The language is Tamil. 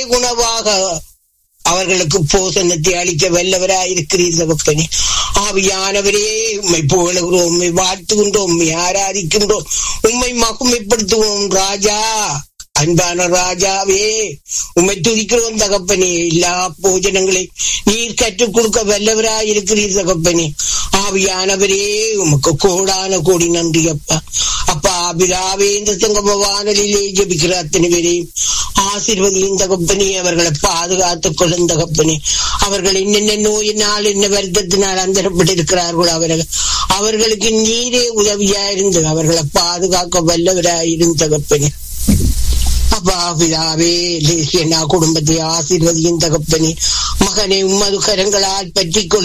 குணவாக அவர்களுக்கு போசனத்தை அளிக்க வல்லவராயிருக்கிறீர் தகப்பனே ஆவியானவரே உம்மை புகழுகிறோம் உம்மை வாழ்த்துகின்றோம் உம்மை ஆராதிக்கின்றோம் உம்மை மகுமைப்படுத்துவோம் ராஜா அன்பான ராஜாவே உம்மை துதிக்கிறோம் தகப்பனே எல்லா போஜனங்களை நீர் கற்றுக் கொடுக்க வல்லவராய் இருக்கிறீர் தகப்பனே ஆவியானவரே உமக்கு கோடான கோடி நன்றி அப்பா அப்பா பிதாவே இந்த சங்கம வானலிலே ஜபிக்கிற அத்தனை பேரையும் ஆசிர்வதியும் தகப்பனே அவர்களை பாதுகாத்துக் கொள்ளும் தகப்பனே அவர்கள் என்னென்ன நோயினால் என்ன வருத்தத்தினால் அந்தரப்பட்டிருக்கிறார்களோ அவர்கள் அவர்களுக்கு நீரே உதவியா இருந்து அவர்களை பாதுகாக்க வல்லவராயிரும் தகப்பனே அப்பா பிதாவே லேசியனா குடும்பத்தை ஆசீர்வதியும் தகப்பனே மகனை உம்மது கரங்களால் பற்றிக் கொள்ளும்